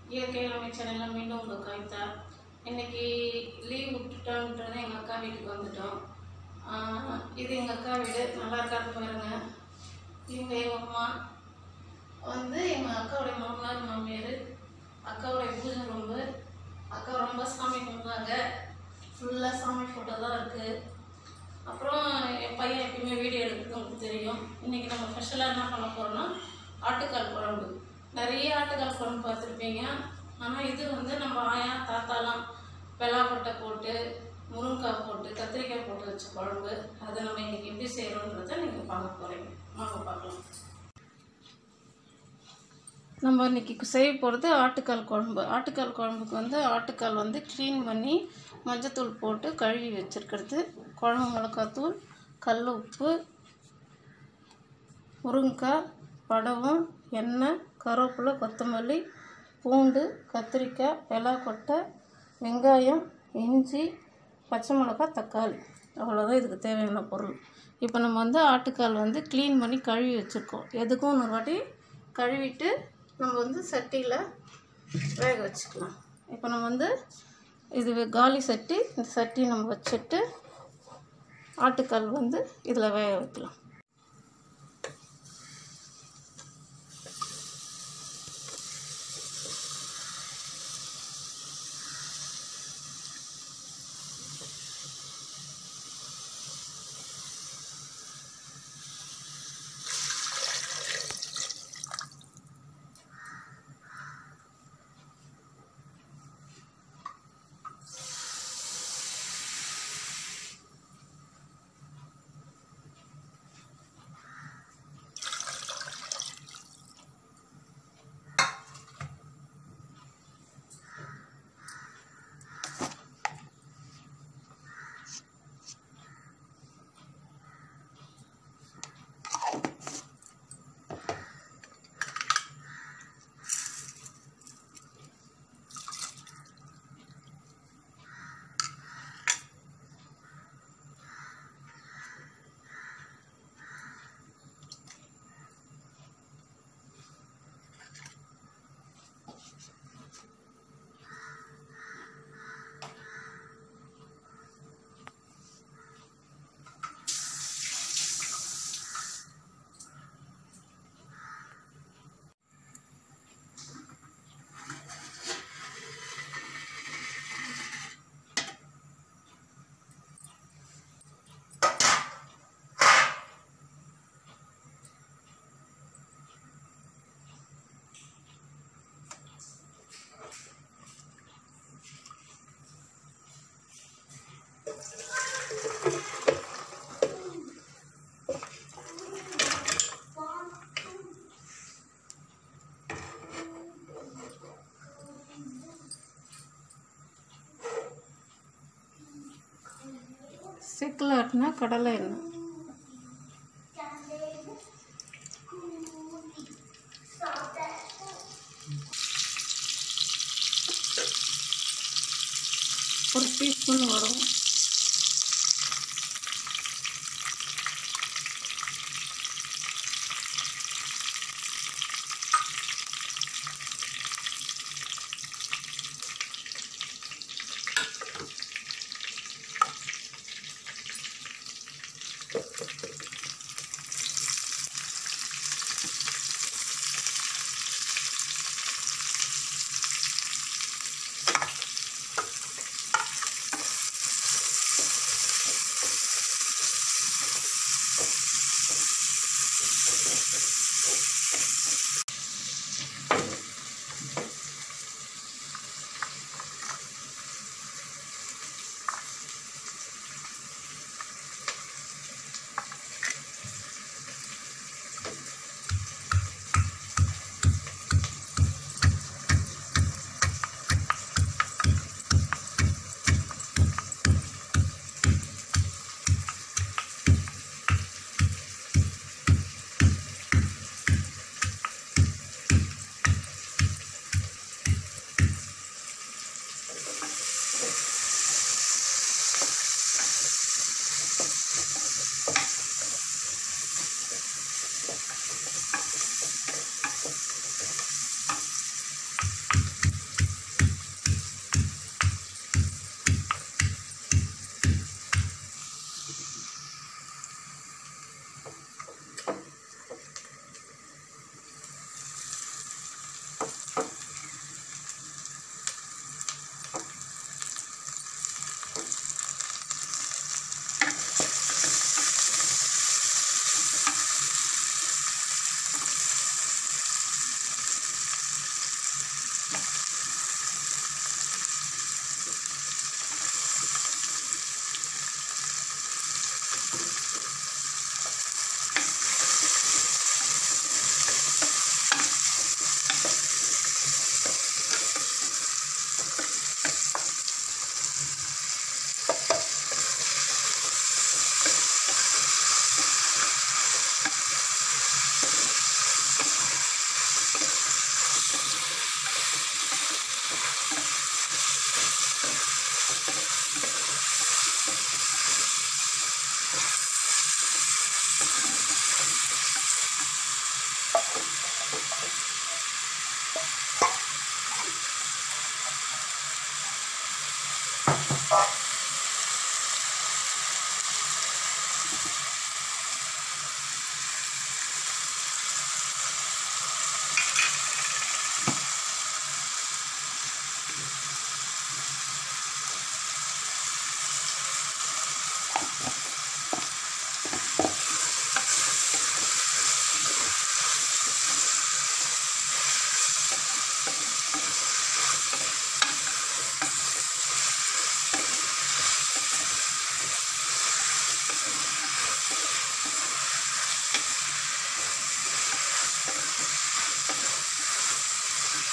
இயற்கை அமைச்சரெல்லாம் மீண்டும் உங்கள் கவிதா இன்னைக்கு லீவ் விட்டுட்டோன்றது எங்கள் அக்கா வீட்டுக்கு வந்துட்டோம் ஆஹ் இது எங்கள் அக்கா வீடு நல்லா இருக்காது பாருங்க இவங்க எங்கள் அம்மா வந்து எங்கள் அக்காவுடைய மாமனார் மாமியார் அக்காவுடைய பூஜை ரூம்பு அக்கா ரொம்ப சாமி கும்பிடுவாங்க ஃபுல்லாக சாமி ஃபோட்டோ தான் இருக்குது அப்புறம் என் பையன் எப்பயுமே வீடியோ எடுக்கிறது உங்களுக்கு தெரியும் இன்றைக்கி நம்ம ஸ்பெஷலாக என்ன பண்ண போகிறோம்னா ஆட்டுக்கால் குழம்பு நிறைய ஆட்டுக்கால் குழம்பு பார்த்துருப்பீங்க ஆனால் இது வந்து நம்ம ஆயா தாத்தாலாம் வெள்ளாப்பட்டை போட்டு முருங்கைக்காய் போட்டு கத்திரிக்காய் போட்டு வச்ச குழம்பு அதை நம்ம இன்றைக்கி எப்படி செய்கிறோன்றதை நீங்கள் பார்க்க போகிறீங்க வாங்க பார்க்கலாம் நம்ம இன்னைக்கு செய்ய போகிறது ஆட்டுக்கால் குழம்பு ஆட்டுக்கால் குழம்புக்கு வந்து ஆட்டுக்கால் வந்து க்ளீன் பண்ணி மஞ்சத்தூள் போட்டு கழுவி வச்சுருக்கிறது குழம்பு மிளகாத்தூள் கல் உப்பு முருங்கைக்காய் படவம் எண்ணெய் கருவேப்பிலை கொத்தமல்லி பூண்டு கத்திரிக்காய் வெள்ளாக்கொட்டை வெங்காயம் இஞ்சி பச்சை மிளகாய் தக்காளி அவ்வளோதான் இதுக்கு தேவையான பொருள் இப்போ நம்ம வந்து ஆட்டுக்கால் வந்து க்ளீன் பண்ணி கழுவி வச்சுருக்கோம் எதுக்கும் ஒரு வாட்டி கழுவிட்டு நம்ம வந்து சட்டியில் வேக வச்சுக்கலாம் இப்போ நம்ம வந்து இது காலி சட்டி இந்த சட்டி நம்ம வச்சுட்டு ஆட்டுக்கால் வந்து இதில் வேக வைக்கலாம் செக்கில் ஆட்டினா கடலை எண்ணெய் ஒரு டீஸ்பூன் வரும்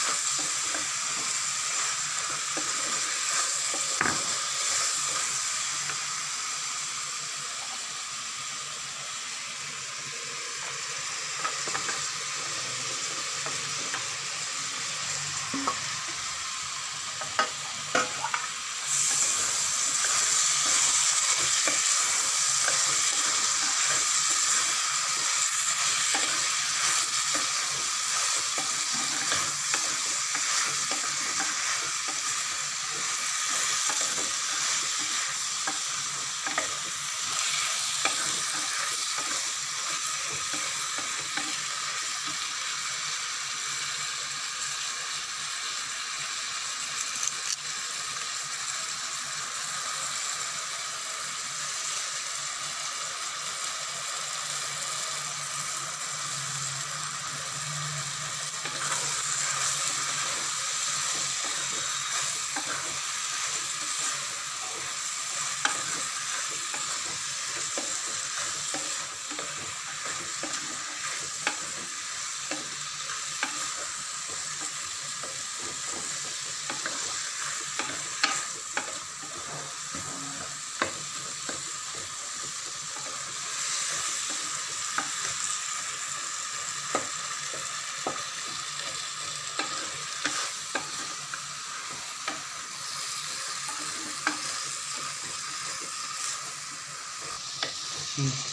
ம்